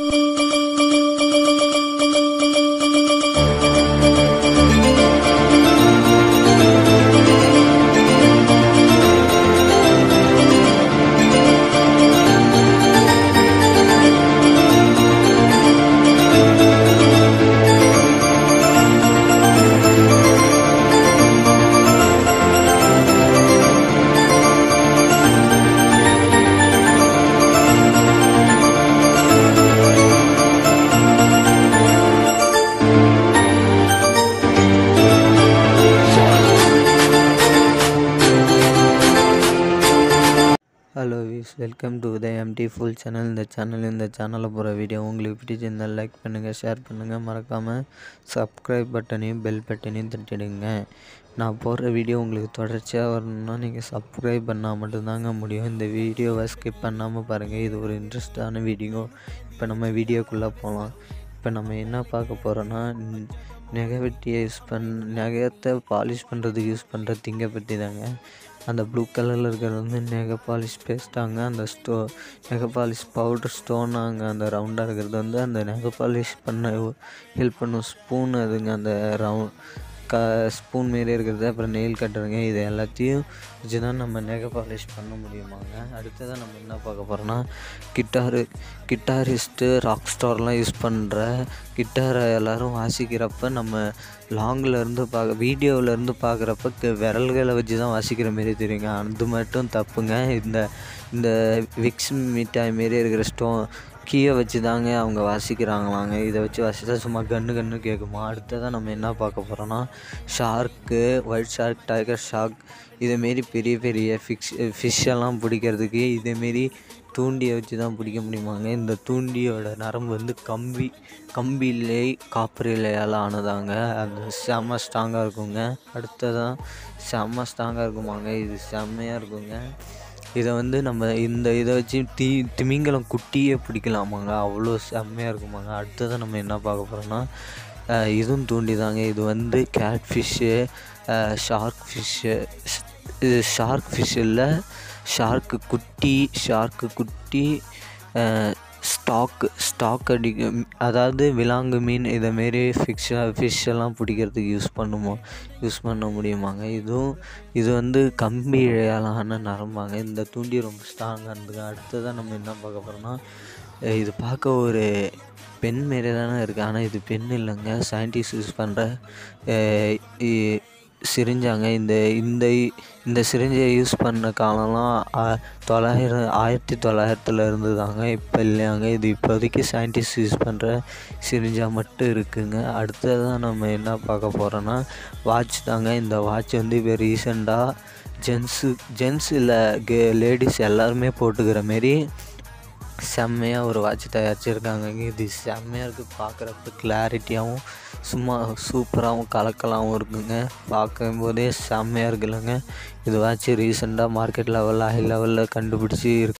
hello விஸ் welcome to the MT full channel இந்த channel இந்த சேனலில் போகிற வீடியோ உங்களுக்கு பிடிச்சிருந்தால் லைக் பண்ணுங்கள் ஷேர் பண்ணுங்கள் மறக்காமல் சப்ஸ்கிரைப் பட்டனையும் பெல் பட்டனையும் தட்டிடுங்க நான் போடுற வீடியோ உங்களுக்கு தொடர்ச்சியாக வரணும்னா நீங்கள் சப்ஸ்கிரைப் பண்ணால் மட்டும்தாங்க முடியும் இந்த வீடியோவை ஸ்கிப் பண்ணாமல் பாருங்கள் இது ஒரு இன்ட்ரெஸ்டான வீடியோ இப்போ நம்ம வீடியோக்குள்ளே போகலாம் இப்போ நம்ம என்ன பார்க்க போகிறோன்னா நகை வெட்டியை யூஸ் பண் நகையத்தை பாலிஷ் பண்ணுறதுக்கு யூஸ் பண்ணுற திங்கை பற்றி தாங்க அந்த ப்ளூ கலரில் இருக்கிறது வந்து நெகை பாலிஷ் பேஸ்ட்டாங்க அந்த ஸ்டோ நெகை பாலிஷ் பவுடர் ஸ்டோனாங்க அந்த ரவுண்டாக இருக்கிறது வந்து அந்த நெகை பாலிஷ் பண்ண ஹெல்ப் பண்ணும் ஸ்பூன் அதுங்க அந்த ரவுண்ட் க ஸ்பூன் மாரி இருக்கிறது அப்புறம் நெயில் கட்டுறதுங்க இது எல்லாத்தையும் வச்சு தான் நம்ம நெகை பாலிஷ் பண்ண முடியுமாங்க அடுத்ததான் நம்ம என்ன பார்க்க போகிறோன்னா கிட்டாரு கிட்டாரிஸ்ட்டு ராக் ஸ்டார்லாம் யூஸ் பண்ணுற கிட்டாரை எல்லோரும் வாசிக்கிறப்ப நம்ம லாங்கில் இருந்து பார்க்க வீடியோவில் இருந்து பார்க்குறப்ப விரல்களை வச்சு தான் வாசிக்கிற மாரி தெரியுங்க அது மட்டும் தப்புங்க இந்த இந்த விக்ஸ் மிட்டாய் மாரி இருக்கிற ஸ்டோ கீயை வச்சு தாங்க அவங்க வாசிக்கிறாங்களாங்க இதை வச்சு வாசித்தா சும்மா கன்று கன்று கேட்குமா அடுத்ததாக நம்ம என்ன பார்க்க போகிறோன்னா shark white shark tiger shark இதேமாரி பெரிய பெரிய ஃபிக்ஸ் ஃபிஷ்ஷெல்லாம் பிடிக்கிறதுக்கு இதேமாரி தூண்டியை வச்சு தான் பிடிக்க முடியுமாங்க இந்த தூண்டியோட நரம்பு வந்து கம்பி கம்பி இலை காப்பர் இலையால் ஆனதாங்க அது செம்ம ஸ்ட்ராங்காக இருக்குங்க அடுத்ததான் செம்ம ஸ்ட்ராங்காக இருக்குமாங்க இது செம்மையாக இருக்குங்க இதை வந்து நம்ம இந்த இதை வச்சு தீ திமிங்கலம் குட்டியே பிடிக்கலாமாங்க அவ்வளோ செம்மையாக இருக்குமாங்க அடுத்ததான் நம்ம என்ன பார்க்க போகிறோம்னா இதுவும் தூண்டி தாங்க இது வந்து கேட் ஃபிஷ்ஷு ஷார்க் ஃபிஷ்ஷு இது ஷார்க் ஃபிஷ் இல்லை ஷார்க்கு குட்டி ஷார்க்கு குட்டி ஸ்டாக்கு ஸ்டாக் அடிக்க அதாவது விலாங்கு மீன் இதேமாரி ஃபிஷ்ஷை ஃபிஷ்ஷெல்லாம் பிடிக்கிறதுக்கு யூஸ் பண்ணுமோ யூஸ் பண்ண முடியுமாங்க இதுவும் இது வந்து கம்பி இழையாலான நரம்பாங்க இந்த தூண்டி ரொம்ப ஸ்ட்ராங்காக இருந்துங்க அடுத்ததான் நம்ம என்ன பார்க்க போகிறோம்னா இது பார்க்க ஒரு பெண் மாரி தானே இருக்குது ஆனால் இது பெண் இல்லைங்க சயின்டிஸ்ட் யூஸ் பண்ணுற சிரிஞ்சாங்க இந்த இந்த இந்த சிரிஞ்சை யூஸ் பண்ண காலம்லாம் தொள்ளாயிரம் ஆயிரத்தி தொள்ளாயிரத்தில் இருந்து தாங்க இப்போ இல்லையாங்க இது இப்போதைக்கு சயின்டிஸ்ட் யூஸ் பண்ணுற சிரிஞ்சாக மட்டும் இருக்குங்க அடுத்ததான் நம்ம என்ன பார்க்க போகிறோன்னா வாட்ச் தாங்க இந்த வாட்ச் வந்து இப்போ ரீசெண்டாக ஜென்ஸு ஜென்ஸ் இல்லை கே லேடிஸ் எல்லாருமே போட்டுக்கிற மாரி செம்மையாக ஒரு வாட்ச் தயாரிச்சிருக்காங்க இது செம்மையாக இருக்குது பார்க்குறப்ப கிளாரிட்டியாகவும் சும்மா சூப்பராகவும் கலக்கலாகவும் இருக்குங்க பார்க்கும்போதே செம்மையாக இருக்குல்லங்க இது வாட்ச் ரீசெண்டாக மார்க்கெட் லெவலில் ஹை லெவலில் கண்டுபிடிச்சி